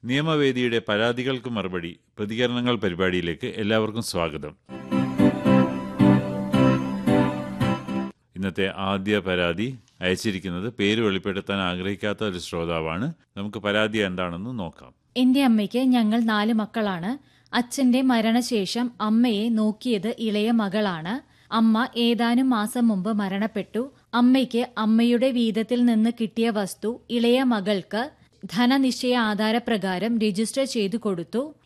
നിയമവേദിയുടെ പരാതികൾക്ക് മറുപടി പ്രതികരണങ്ങൾ പരിപാടിയിലേക്ക് എല്ലാവർക്കും സ്വാഗതം ഇന്നത്തെ ആദ്യ പരാതി അയച്ചിരിക്കുന്നത് പേര് വെളിപ്പെടുത്താൻ ആഗ്രഹിക്കാത്ത ഒരു ശ്രോതാവാണ് നമുക്ക് പരാതി എന്താണെന്ന് നോക്കാം എന്റെ അമ്മയ്ക്ക് ഞങ്ങൾ നാല് മക്കളാണ് അച്ഛന്റെ മരണശേഷം അമ്മയെ നോക്കിയത് ഇളയ മകളാണ് അമ്മ ഏതാനും മാസം മുമ്പ് മരണപ്പെട്ടു അമ്മയ്ക്ക് അമ്മയുടെ വീതത്തിൽ നിന്ന് കിട്ടിയ വസ്തു ഇളയ മകൾക്ക് ധനനിശ്ചയ ആധാരപ്രകാരം രജിസ്റ്റർ ചെയ്തു കൊടുത്തു